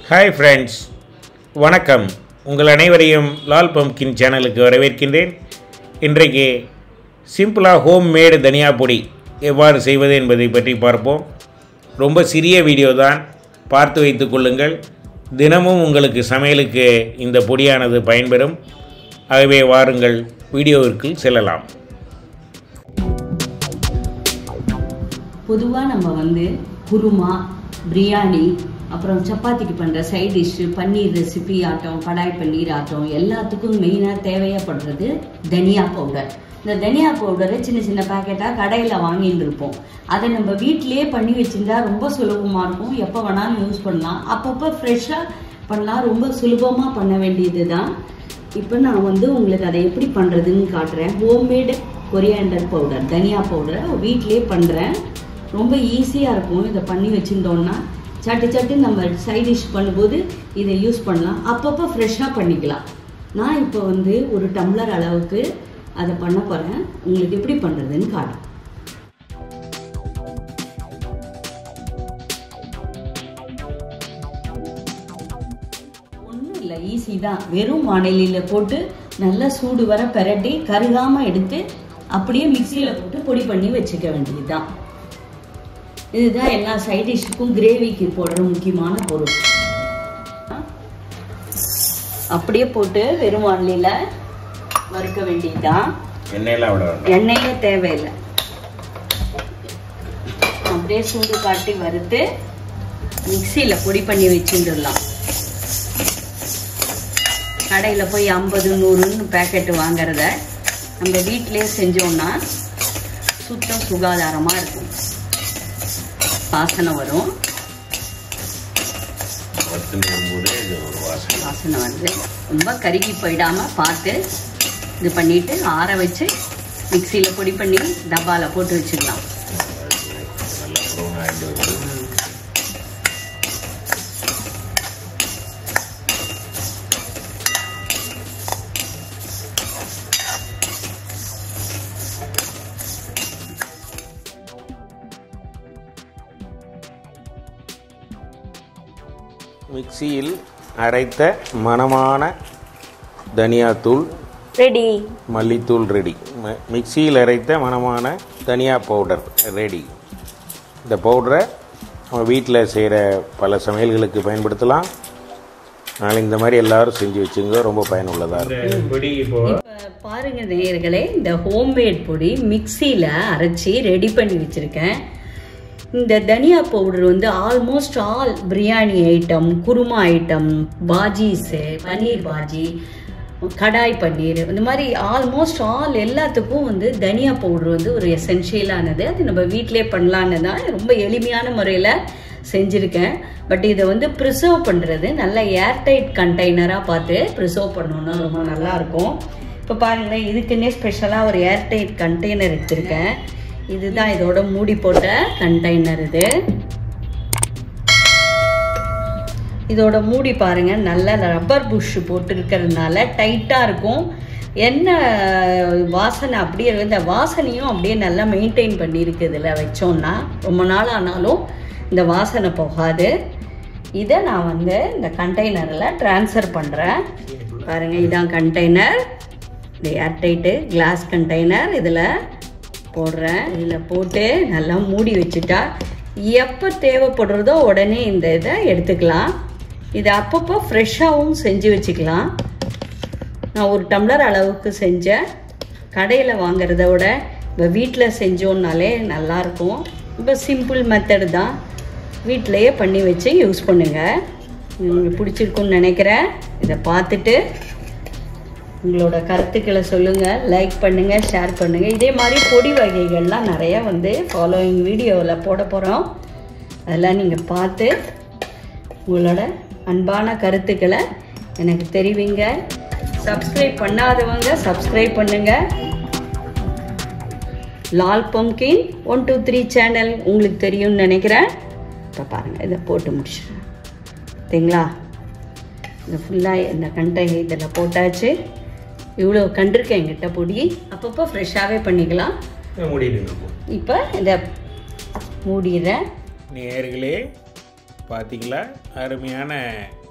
Hi friends வணக்கம் உங்கள் அனைவரையும் லால் பம்கின் சேனலுக்கு வரவேற்கின்றேன் இன்றைக்கு சிம்பிளாக ஹோம் மேடு தனியா பொடி எவ்வாறு செய்வது என்பதை பற்றி பார்ப்போம் ரொம்ப சிறிய வீடியோ தான் பார்த்து வைத்துக் கொள்ளுங்கள் தினமும் உங்களுக்கு சமையலுக்கு இந்த பொடியானது பயன்பெறும் ஆகவே வாருங்கள் வீடியோவிற்கு செல்லலாம் பொதுவாக நம்ம வந்து குருமா பிரியாணி அப்புறம் சப்பாத்திக்கு பண்ணுற சைட் டிஷ்ஷு பன்னீர் ரெசிபி ஆட்டம் கடாய் பன்னீர் ஆட்டம் எல்லாத்துக்கும் மெயினாக தேவைப்படுறது தனியா பவுடர் இந்த தனியா பவுடரை சின்ன சின்ன பேக்கெட்டாக கடையில் வாங்கிட்டு இருப்போம் அதை நம்ம வீட்டிலேயே பண்ணி வச்சிருந்தா ரொம்ப சுலபமாக இருக்கும் எப்போ வேணாலும் யூஸ் பண்ணலாம் அப்பப்போ ஃப்ரெஷ்ஷாக பண்ணலாம் ரொம்ப சுலபமாக பண்ண வேண்டியது தான் இப்போ நான் வந்து உங்களுக்கு அதை எப்படி பண்ணுறதுன்னு காட்டுறேன் ஹோம்மேடு கொரியாண்டர் பவுடர் தனியா பவுடரை வீட்டிலேயே பண்ணுறேன் ரொம்ப ஈஸியாக இருக்கும் இதை பண்ணி வச்சுருந்தோம்னா சட்டு சட்டு நம்ம சைட் டிஷ் பண்ணும்போது இதை யூஸ் பண்ணலாம் அப்பப்போ ஃப்ரெஷ்ஷாக பண்ணிக்கலாம் நான் இப்போ வந்து ஒரு டம்ளர் அளவுக்கு அதை பண்ண போகிறேன் உங்களுக்கு எப்படி பண்ணுறதுன்னு காட்டுறேன் ஒன்றும் இல்லை ஈஸி தான் வெறும் வானிலையில் போட்டு நல்லா சூடு வர பெரட்டி கருகாமல் எடுத்து அப்படியே மிக்சியில் போட்டு பொடி பண்ணி வச்சுக்க வேண்டியதுதான் இதுதான் எல்லா சைட் டிஷ்ஷுக்கும் கிரேவிக்கு போடுற முக்கியமான பொருள் அப்படியே போட்டு வெறும் வானிலையில் வறுக்க வேண்டியதுதான் எண்ணெயெல்லாம் விட வேண்டாம் எண்ணெயே தேவையில்லை அப்படியே சூடு காட்டி வறுத்து மிக்சியில் பொடி பண்ணி வச்சுட்டுடலாம் கடையில் போய் ஐம்பது நூறுன்னு பேக்கெட்டு வாங்குறத நம்ம வீட்டிலே செஞ்சோம்னா சுத்தம் சுகாதாரமாக இருக்கும் வாசனை வரும் பத்து போதே இது ஒரு வாசனை வாசனை வந்து ரொம்ப கருகி போயிடாமல் பார்த்து இது பண்ணிட்டு ஆற வச்சு மிக்சியில் பொடி பண்ணி டப்பாவில் போட்டு வச்சுக்கலாம் நல்லா ப்ரௌன் ஆகிட்டு வருது மிக்சியில் அரைத்த மணமான தனியாத்தூள் ரெடி மல்லித்தூள் ரெடி ம- மிக்சியில் அரைத்த மணமான தனியா பவுடர் ரெடி இந்த பவுடரை நம்ம வீட்டில் செய்கிற பல சமையல்களுக்கு பயன்படுத்தலாம் அதனால் இந்த மாதிரி எல்லாரும் செஞ்சு வச்சுங்க ரொம்ப பயனுள்ளதாக இருக்கும் பொடி இப்போ இப்போ பாருங்க நேயர்களே இந்த ஹோம்மேட் பொடி மிக்சியில் அரைச்சி ரெடி பண்ணி வச்சுருக்கேன் இந்த தனியா பவுடர் வந்து almost all biryani item kurma item பாஜிஸு பன்னீர் பாஜி கடாய் பன்னீர் இந்த மாதிரி ஆல்மோஸ்ட் ஆல் எல்லாத்துக்கும் வந்து தனியா பவுடர் வந்து ஒரு எசென்ஷியலானது அது நம்ம வீட்டிலே பண்ணலான்னு தான் ரொம்ப எளிமையான முறையில் செஞ்சுருக்கேன் பட் இதை வந்து ப்ரிசர்வ் பண்ணுறது நல்ல ஏர்டைட் கண்டெய்னராக பார்த்து ப்ரிசர்வ் பண்ணோன்னா ரொம்ப நல்லாயிருக்கும் இப்போ பாருங்களேன் இதுக்குன்னே ஸ்பெஷலாக ஒரு ஏர்டைட் கண்டெய்னர் எடுத்திருக்கேன் இதுதான் இதோட மூடி போட்ட கண்டெய்னர் இது இதோட மூடி பாருங்க நல்ல ரப்பர் புஷ் போட்டு இருக்கிறதுனால டைட்டாக இருக்கும் என்ன வாசனை அப்படியே இருக்கு. இந்த வாசனையும் அப்படியே நல்லா மெயின்டைன் பண்ணியிருக்கு இதில் வச்சோம்னா ரொம்ப நாள் ஆனாலும் இந்த வாசனை போகாது இதை நான் வந்து இந்த கண்டெய்னரில் ட்ரான்ஸ்ஃபர் பண்ணுறேன் பாருங்கள் இதான் கண்டெய்னர் இந்த ஏர்டைட்டு கிளாஸ் கண்டெய்னர் இதில் போடுறேன் இதில் போட்டு நல்லா மூடி வச்சுட்டா எப்போ தேவைப்படுறதோ உடனே இந்த இதை எடுத்துக்கலாம் இது அப்பப்போ ஃப்ரெஷ்ஷாகவும் செஞ்சு வச்சுக்கலாம் நான் ஒரு டம்ளர் அளவுக்கு செஞ்சேன் கடையில் வாங்குறத விட இப்போ வீட்டில் செஞ்சோன்னாலே நல்லாயிருக்கும் ரொம்ப சிம்பிள் மெத்தடு தான் வீட்டிலையே பண்ணி வச்சு யூஸ் பண்ணுங்கள் உங்களுக்கு பிடிச்சிருக்குன்னு நினைக்கிறேன் இதை பார்த்துட்டு உங்களோட கருத்துக்களை சொல்லுங்கள் லைக் பண்ணுங்கள் ஷேர் பண்ணுங்கள் இதே மாதிரி பொடி வகைகள்லாம் நிறைய வந்து ஃபாலோயிங் வீடியோவில் போட போகிறோம் அதெல்லாம் நீங்கள் பார்த்து உங்களோட அன்பான கருத்துக்களை எனக்கு தெரிவிங்க சப்ஸ்கிரைப் பண்ணாதவங்க சப்ஸ்கிரைப் பண்ணுங்க Lal pumpkin one two three channel உங்களுக்கு தெரியும்னு நினைக்கிறேன் இப்போ பாருங்கள் இதை போட்டு முடிச்சிடுறேன் சரிங்களா இந்த ஃபுல்லாக இந்த கண்டை இதில் போட்டாச்சு இவ்வளோ கண்டிருக்கேன் என்கிட்ட பொடி அப்பப்போ ஃப்ரெஷ்ஷாகவே பண்ணிக்கலாம் மூடிடுங்க இப்போ இதை மூடிடுறேன் நேர்களே பார்த்தீங்களா அருமையான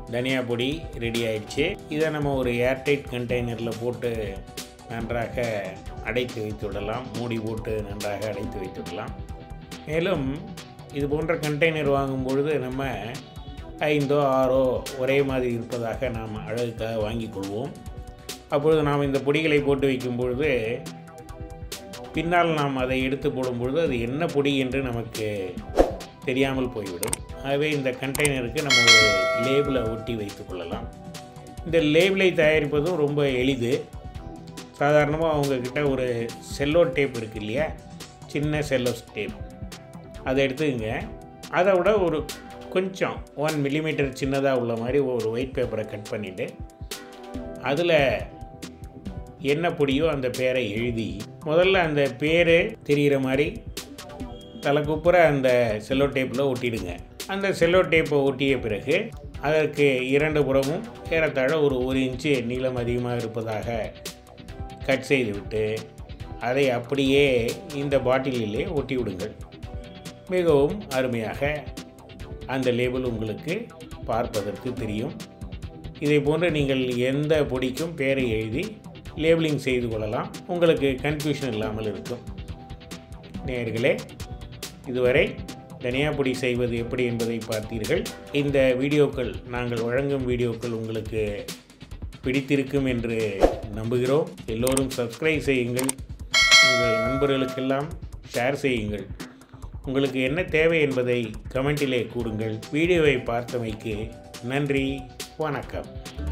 தனியா பொடி ரெடி ஆயிடுச்சு இதை நம்ம ஒரு ஏர்டைட் கண்டெய்னரில் போட்டு நன்றாக அடைத்து வைத்து விடலாம் மூடி போட்டு நன்றாக அடைத்து வைத்து விடலாம் மேலும் இது போன்ற கண்டெய்னர் வாங்கும் பொழுது நம்ம ஐந்தோ ஆறோ ஒரே மாதிரி இருப்பதாக நாம் அழகுக்காக வாங்கிக் கொள்வோம் அப்பொழுது நாம் இந்த பொடிகளை போட்டு வைக்கும் பொழுது பின்னால் நாம் அதை எடுத்து போடும்பொழுது அது என்ன பொடி என்று நமக்கு தெரியாமல் போய்விடும் ஆகவே இந்த கண்டெய்னருக்கு நம்ம ஒரு லேபிளை ஒட்டி வைத்து கொள்ளலாம் இந்த லேபிளை தயாரிப்பதும் ரொம்ப எளிது சாதாரணமாக அவங்கக்கிட்ட ஒரு செல்லோ டேப் இருக்கு இல்லையா சின்ன செல்லோ டேப் அதை எடுத்துக்கங்க அதை விட ஒரு கொஞ்சம் ஒன் மில்லிமீட்டர் சின்னதாக உள்ள மாதிரி ஒரு ஒயிட் பேப்பரை கட் பண்ணிவிட்டு அதில் என்ன பொடியோ அந்த பேரை எழுதி முதல்ல அந்த பேர் தெரிகிற மாதிரி தலைக்குப்புற அந்த செல்லோ டேப்பில் ஒட்டிடுங்க அந்த செல்லோ டேப்பை ஒட்டிய பிறகு அதற்கு இரண்டு புறமும் ஏறத்தாழ ஒரு ஒரு இன்ச்சு நீளம் அதிகமாக இருப்பதாக கட் செய்துவிட்டு அதை அப்படியே இந்த பாட்டிலிலே ஒட்டி விடுங்கள் மிகவும் அருமையாக அந்த லேபிள் உங்களுக்கு பார்ப்பதற்கு தெரியும் இதை போன்று நீங்கள் எந்த பொடிக்கும் பேரை எழுதி லேபிளிங் செய்து கொள்ளலாம் உங்களுக்கு கன்ஃபியூஷன் இல்லாமல் இருக்கும் நேயர்களே இதுவரை தனியா பொடி செய்வது எப்படி என்பதை பார்த்தீர்கள் இந்த வீடியோக்கள் நாங்கள் வழங்கும் வீடியோக்கள் உங்களுக்கு பிடித்திருக்கும் என்று நம்புகிறோம் எல்லோரும் சப்ஸ்கிரைப் செய்யுங்கள் உங்கள் நண்பர்களுக்கெல்லாம் ஷேர் செய்யுங்கள் உங்களுக்கு என்ன தேவை என்பதை கமெண்டிலே கூறுங்கள் வீடியோவை பார்த்தமைக்கு நன்றி வணக்கம்